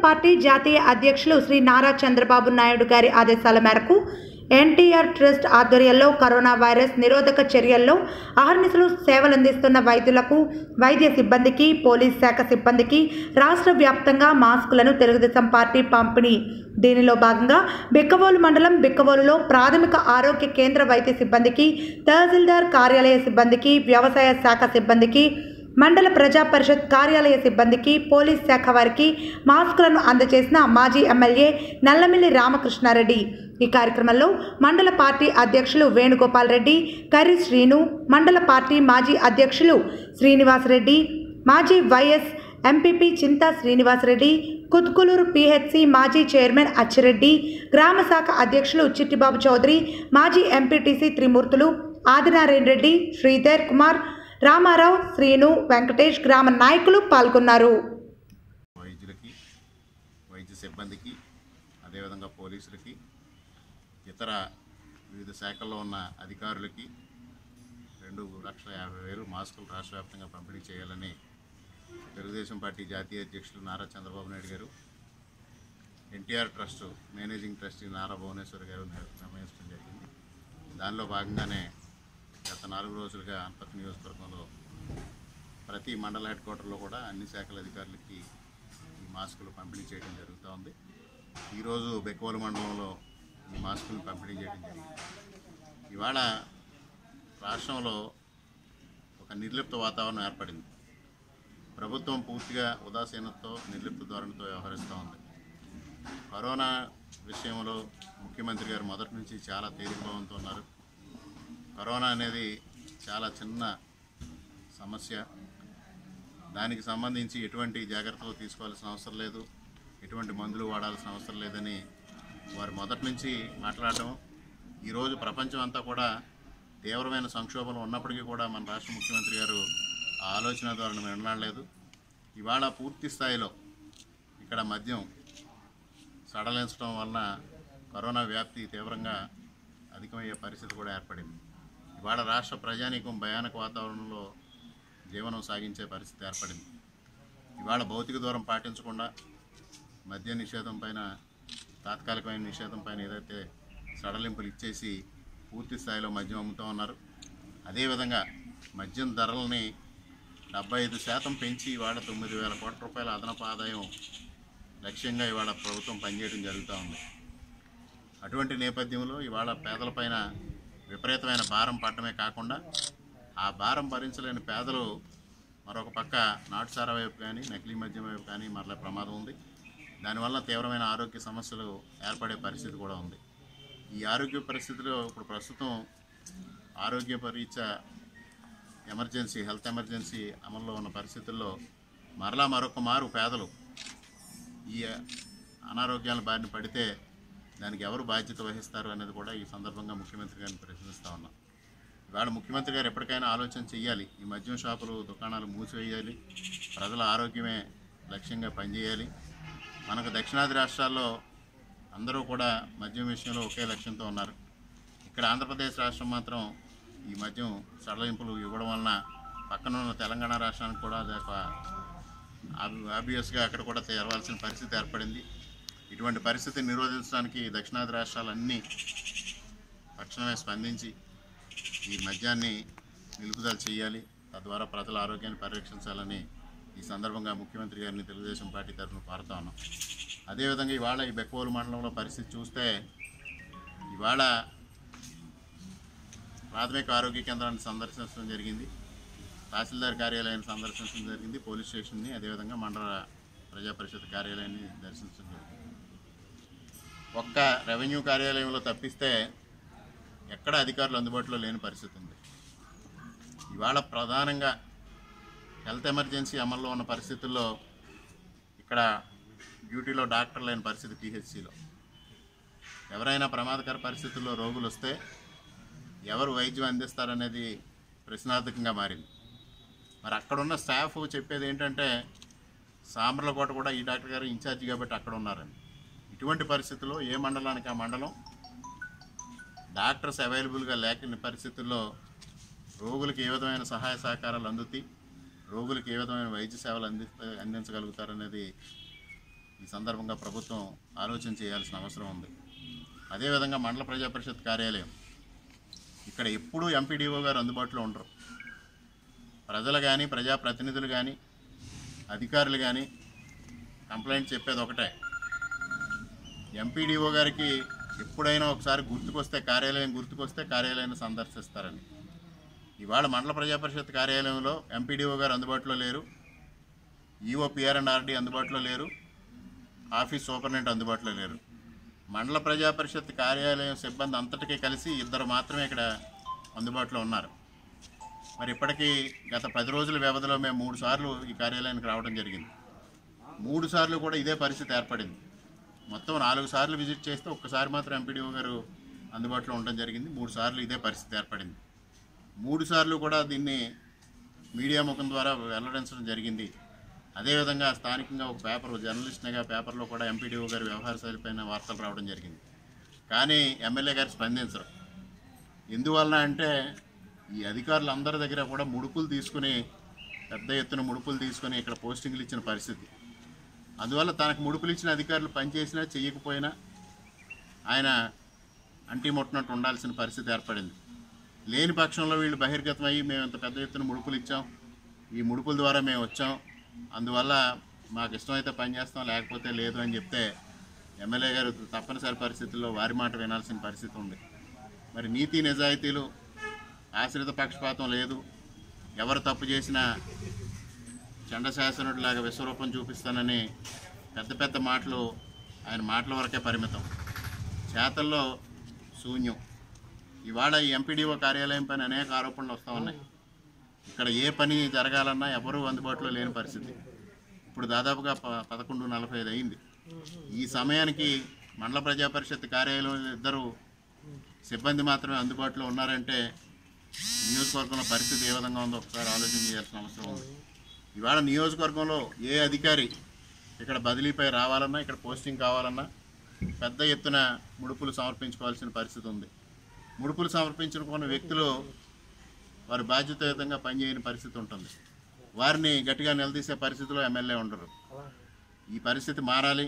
party జాతీయ అధ్యక్షులు శ్రీ నారా చంద్రబాబు నాయుడు గారి ఆదేశాల మేరకు ఎన్టీఆర్ ట్రస్ట్ ఆధ్వర్యంలో కరోనా వైరస్ నిరోధక చర్యల్లో అహర్నిశలు సేవలందిస్తున్న వైద్యులకు వైద్య సిబ్బందికి పోలీస్ శాఖ సిబ్బందికి రాష్ట్ర వ్యాప్తంగా మాస్కులను తెలుగుదేశం పార్టీ పంపిణీ దీనిలో భాగంగా బిక్కవోలు మండలం బిక్కవోలులో ప్రాథమిక ఆరోగ్య కేంద్ర వైద్య సిబ్బందికి తహసీల్దార్ కార్యాలయ సిబ్బందికి వ్యవసాయ శాఖ సిబ్బందికి మండల ప్రజా పరిషత్ కార్యాలయ సిబ్బందికి పోలీస్ శాఖ వారికి మాస్కులను అందజేసిన మాజీ ఎమ్మెల్యే నల్లమిల్లి రామకృష్ణారెడ్డి ఈ కార్యక్రమంలో మండల పార్టీ అధ్యక్షులు వేణుగోపాల్ రెడ్డి కర్రి శ్రీను మండల పార్టీ మాజీ అధ్యక్షులు శ్రీనివాసరెడ్డి మాజీ వైఎస్ ఎంపీపీ చింతా శ్రీనివాసరెడ్డి కుత్కులూరు పిహెచ్సి మాజీ చైర్మన్ అచ్చిరెడ్డి గ్రామ శాఖ అధ్యక్షులు చిట్టిబాబు చౌదరి మాజీ ఎంపీటీసీ త్రిమూర్తులు ఆదినారాయణ రెడ్డి శ్రీధర్ కుమార్ రామారావు శ్రీను వెంకటేష్ గ్రామ నాయకులు పాల్గొన్నారు వైద్యులకి వైద్య సిబ్బందికి అదేవిధంగా పోలీసులకి ఇతర వివిధ శాఖల్లో ఉన్న అధికారులకి రెండు లక్షల యాభై వేలు మాస్కులు రాష్ట్ర వ్యాప్తంగా పంపిణీ చేయాలని తెలుగుదేశం పార్టీ జాతీయ అధ్యక్షులు నారా చంద్రబాబు నాయుడు గారు NTR trust managing trustee Nara Bhuvaneswar గారు నిర్- నిర్ణయించడం జరిగింది దానిలో భాగంగానే గత నాలుగు రోజులుగా అనపతి నియోజకవర్గంలో ప్రతి మండల హెడ్ క్వార్టర్లో కూడా అన్ని శాఖల అధికారులకి ఈ మాస్కులు పంపిణీ చేయడం జరుగుతూ ఉంది ఈరోజు బెక్కోలు మండలంలో ఈ మాస్కులు పంపిణీ చేయడం జరిగింది ఇవాళ రాష్ట్రంలో ఒక నిర్లిప్త వాతావరణం ఏర్పడింది ప్రభుత్వం పూర్తిగా ఉదాసీనతతో నిర్లిప్త ధోరణితో వ్యవహరిస్తూ ఉంది కరోనా విషయంలో ముఖ్యమంత్రి గారు మొదటి నుంచి చాలా తేలికభావంతో ఉన్నారు కరోనా అనేది చాలా చిన్న సమస్య దానికి సంబంధించి ఎటువంటి జాగ్రత్తలు తీసుకోవాల్సిన అవసరం లేదు ఎటువంటి మందులు వాడాల్సిన అవసరం లేదని వారు మొదటి నుంచి మాట్లాడటం ఈరోజు ప్రపంచం అంతా కూడా తీవ్రమైన సంక్షోభంలో ఉన్నప్పటికీ కూడా మన రాష్ట్ర ముఖ్యమంత్రి గారు ఆ ఆలోచన ద్వారా వినలేదు ఇవాళ పూర్తి స్థాయిలో ఇక్కడ మద్యం సడలించడం వలన కరోనా వ్యాప్తి తీవ్రంగా అధికమయ్యే పరిస్థితి కూడా ఏర్పడింది ఇవాళ రాష్ట్ర ప్రజానీకం భయానక వాతావరణంలో జీవనం సాగించే పరిస్థితి ఏర్పడింది ఇవాళ భౌతిక దూరం పాటించకుండా మద్య నిషేధం పైన తాత్కాలికమైన నిషేధం పైన ఏదైతే సడలింపులు ఇచ్చేసి పూర్తి స్థాయిలో మద్యం అమ్ముతూ ఉన్నారు అదేవిధంగా మద్యం ధరలని డెబ్బై ఐదు శాతం పెంచి ఇవాళ తొమ్మిది వేల కోట్ల రూపాయల అదనపు ఆదాయం లక్ష్యంగా ఇవాళ ప్రభుత్వం పనిచేయడం జరుగుతూ ఉంది అటువంటి నేపథ్యంలో ఇవాళ పేదలపైన విపరీతమైన భారం పడటమే కాకుండా ఆ భారం భరించలేని పేదలు మరొక పక్క నాటుసారా వైపు కానీ నకిలీ మద్యం వైపు కానీ మరలా ప్రమాదం ఉంది దానివల్ల తీవ్రమైన ఆరోగ్య సమస్యలు ఏర్పడే పరిస్థితి కూడా ఉంది ఈ ఆరోగ్య పరిస్థితిలో ఇప్పుడు ప్రస్తుతం ఆరోగ్య పరీక్ష ఎమర్జెన్సీ హెల్త్ ఎమర్జెన్సీ అమల్లో ఉన్న పరిస్థితుల్లో మరలా మరొక మారు పేదలు ఈ అనారోగ్యాల బారిన పడితే దానికి ఎవరు బాధ్యత వహిస్తారు అనేది కూడా ఈ సందర్భంగా ముఖ్యమంత్రి గారిని ప్రశ్నిస్తూ ఉన్నాం ఇవాళ ముఖ్యమంత్రి గారు ఎప్పటికైనా ఆలోచన చేయాలి ఈ మద్యం షాపులు దుకాణాలు మూసివేయాలి ప్రజల ఆరోగ్యమే లక్ష్యంగా పనిచేయాలి మనకు దక్షిణాది రాష్ట్రాల్లో అందరూ కూడా మద్యం విషయంలో ఒకే లక్ష్యంతో ఉన్నారు ఇక్కడ ఆంధ్రప్రదేశ్ రాష్ట్రం మాత్రం ఈ మద్యం సడలింపులు ఇవ్వడం వలన పక్కన ఉన్న తెలంగాణ రాష్ట్రానికి కూడా అది ఒక ఆబ్వియస్గా అక్కడ కూడా చేరవలసిన పరిస్థితి ఏర్పడింది ఇటువంటి పరిస్థితిని నిరోధించడానికి దక్షిణాది రాష్ట్రాలన్నీ తక్షణమే స్పందించి ఈ మద్యాన్ని నిలుపుదల చేయాలి తద్వారా ప్రజల ఆరోగ్యాన్ని పరిరక్షించాలని ఈ సందర్భంగా ముఖ్యమంత్రి గారిని తెలుగుదేశం పార్టీ తరఫున కోరుతా ఉన్నాం అదేవిధంగా ఇవాళ ఈ బెక్కోలు మండలంలో పరిస్థితి చూస్తే ఇవాళ ప్రాథమిక ఆరోగ్య కేంద్రాన్ని సందర్శించడం జరిగింది తహసీల్దార్ కార్యాలయాన్ని సందర్శించడం జరిగింది పోలీస్ స్టేషన్ని అదేవిధంగా మండల ప్రజా పరిషత్ కార్యాలయాన్ని దర్శించడం జరిగింది ఒక్క రెవెన్యూ కార్యాలయంలో తప్పిస్తే ఎక్కడ అధికారులు అందుబాటులో లేని పరిస్థితి ఉంది ఇవాళ ప్రధానంగా హెల్త్ ఎమర్జెన్సీ అమల్లో ఉన్న పరిస్థితుల్లో ఇక్కడ డ్యూటీలో డాక్టర్ లేని పరిస్థితి పిహెచ్సిలో ఎవరైనా ప్రమాదకర పరిస్థితుల్లో రోగులు వస్తే ఎవరు వైద్యం అందిస్తారనేది ప్రశ్నార్థకంగా మారింది మరి అక్కడున్న స్టాఫ్ చెప్పేది ఏంటంటే సాంబ్రలకోట కూడా ఈ డాక్టర్ గారు ఇన్ఛార్జి కాబట్టి అక్కడ ఉన్నారని ఇటువంటి పరిస్థితుల్లో ఏ మండలానికి ఆ మండలం డాక్టర్స్ అవైలబుల్గా లేని పరిస్థితుల్లో రోగులకు ఏ విధమైన సహాయ సహకారాలు అందుతాయి రోగులకు ఏ విధమైన వైద్య సేవలు అంది అందించగలుగుతారనేది ఈ సందర్భంగా ప్రభుత్వం ఆలోచన చేయాల్సిన అవసరం ఉంది అదేవిధంగా మండల ప్రజా పరిషత్ కార్యాలయం ఇక్కడ ఎప్పుడూ ఎంపీడీఓ గారు అందుబాటులో ఉండరు ప్రజలు కానీ ప్రజాప్రతినిధులు కానీ అధికారులు కానీ కంప్లైంట్ చెప్పేది ఒకటే ఎంపీడీఓ గారికి ఎప్పుడైనా ఒకసారి గుర్తుకొస్తే కార్యాలయం గుర్తుకొస్తే కార్యాలయాన్ని సందర్శిస్తారని ఇవాళ మండల ప్రజా పరిషత్ కార్యాలయంలో ఎంపీడీఓ గారు అందుబాటులో లేరు ఈఓ పిఆర్ అండ్ ఆర్డీ అందుబాటులో లేరు ఆఫీస్ సూపరింటెండెంట్ అందుబాటులో లేరు మండల ప్రజా పరిషత్ కార్యాలయం సిబ్బంది అంతటికీ కలిసి ఇద్దరు మాత్రమే ఇక్కడ అందుబాటులో ఉన్నారు మరి ఇప్పటికీ గత పది రోజుల వ్యవధిలో మేము మూడు సార్లు ఈ కార్యాలయానికి రావడం జరిగింది మూడు సార్లు కూడా ఇదే పరిస్థితి ఏర్పడింది మొత్తం నాలుగు సార్లు విజిట్ చేస్తే ఒక్కసారి మాత్రం ఎంపీడీఓ గారు అందుబాటులో ఉండడం జరిగింది మూడు సార్లు ఇదే పరిస్థితి ఏర్పడింది మూడు సార్లు కూడా దీన్ని మీడియా ముఖం ద్వారా వెల్లడించడం జరిగింది అదేవిధంగా స్థానికంగా ఒక పేపర్ జర్నలిస్ట్గా పేపర్లో కూడా ఎంపీడీఓ గారి వ్యవహార శైలిపైన వార్తలు రావడం జరిగింది కానీ ఎమ్మెల్యే గారు స్పందించరు ఎందువలన అంటే ఈ అధికారులు అందరి దగ్గర కూడా ముడుపులు తీసుకుని పెద్ద ఎత్తున ముడుపులు తీసుకుని ఇక్కడ పోస్టింగ్లు ఇచ్చిన పరిస్థితి అందువల్ల తనకు ముడుపులు ఇచ్చిన అధికారులు పనిచేసినా చెయ్యకపోయినా ఆయన అంటి ముట్టనట్టు ఉండాల్సిన పరిస్థితి ఏర్పడింది లేని పక్షంలో వీళ్ళు బహిర్గతం అయ్యి మేము ఇంత పెద్ద ఎత్తున ముడుపులు ఇచ్చాం ఈ ముడుపుల ద్వారా మేము వచ్చాం అందువల్ల మాకు ఇష్టమైతే పని చేస్తాం లేకపోతే లేదు అని చెప్తే ఎమ్మెల్యే గారు తప్పనిసరి పరిస్థితుల్లో వారి మాట వినాల్సిన పరిస్థితి ఉంది మరి నీతి నిజాయితీలు ఆశ్రిత పక్షపాతం లేదు ఎవరు తప్పు చేసినా చండశాసనుడిలాగా విశ్వరూపం చూపిస్తానని పెద్ద పెద్ద మాటలు ఆయన మాటల వరకే పరిమితం చేతల్లో శూన్యం ఇవాళ ఈ ఎంపీడీఓ కార్యాలయం పైన అనేక ఆరోపణలు వస్తూ ఉన్నాయి ఇక్కడ ఏ పని జరగాలన్నా ఎవరూ అందుబాటులో లేని పరిస్థితి ఇప్పుడు దాదాపుగా ప పదకొండు నలభై ఐదు అయింది ఈ సమయానికి మండల ప్రజా పరిషత్ కార్యాలయంలో ఇద్దరు సిబ్బంది మాత్రమే అందుబాటులో ఉన్నారంటే నియోజకవర్గంలో పరిస్థితి ఏ విధంగా ఉందో ఒకసారి ఆలోచన చేయాల్సిన అవసరం ఉంది ఇవాళ నియోజకవర్గంలో ఏ అధికారి ఇక్కడ బదిలీపై రావాలన్నా ఇక్కడ పోస్టింగ్ కావాలన్నా పెద్ద ఎత్తున ముడుపులు సమర్పించుకోవాల్సిన పరిస్థితి ఉంది ముడుపులు సమర్పించుకున్న వ్యక్తులు వారి బాధ్యతాయుతంగా పనిచేయని పరిస్థితి ఉంటుంది వారిని గట్టిగా నిలదీసే పరిస్థితిలో ఎమ్మెల్యే ఉండరు ఈ పరిస్థితి మారాలి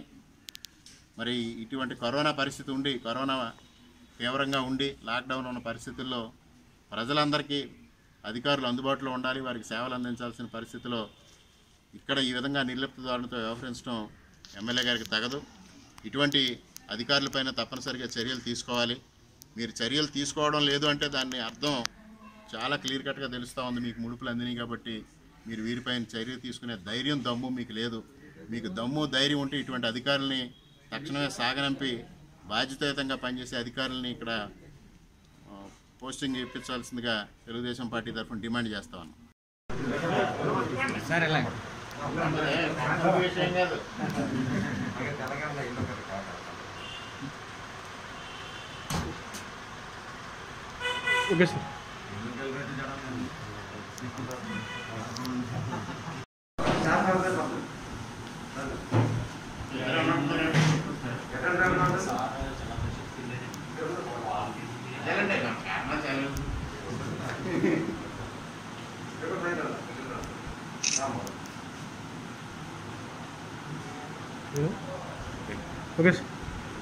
మరి ఇటువంటి కరోనా పరిస్థితి ఉండి కరోనా తీవ్రంగా ఉండి లాక్డౌన్ ఉన్న పరిస్థితుల్లో ప్రజలందరికీ అధికారులు అందుబాటులో ఉండాలి వారికి సేవలు అందించాల్సిన పరిస్థితిలో ఇక్కడ ఈ విధంగా నిర్లిప్త ధోరణితో వ్యవహరించడం ఎమ్మెల్యే గారికి తగదు ఇటువంటి అధికారులపైన తప్పనిసరిగా చర్యలు తీసుకోవాలి మీరు చర్యలు తీసుకోవడం లేదు అంటే దాన్ని అర్థం చాలా క్లియర్ కట్గా తెలుస్తూ ఉంది మీకు ముడుపులు అందినాయి కాబట్టి మీరు వీరిపైన చర్య తీసుకునే ధైర్యం దమ్ము మీకు లేదు మీకు దమ్ము ధైర్యం ఉంటే ఇటువంటి అధికారుల్ని తక్షణమే సాగనంపి బాధ్యతాయుతంగా పనిచేసే అధికారులని ఇక్కడ ఆ, పోస్టింగ్ ఇప్పించాల్సిందిగా తెలుగుదేశం పార్టీ తరఫున డిమాండ్ చేస్తా ఉన్నాం సార్ ఎలా okay sir okay sir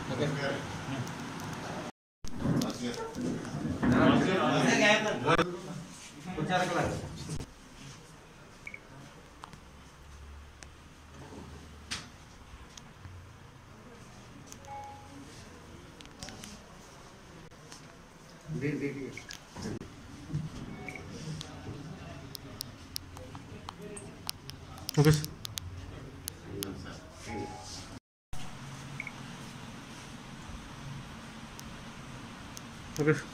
okay sir okay sir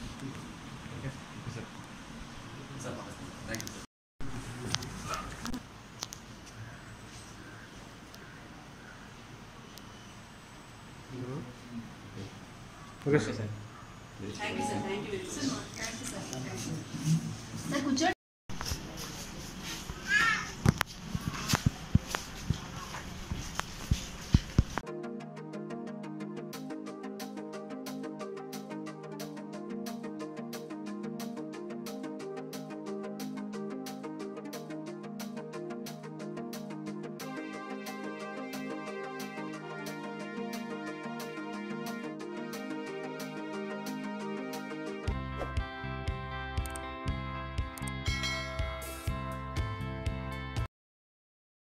okay sir thank you sir thank you very much sir కూర్చోండి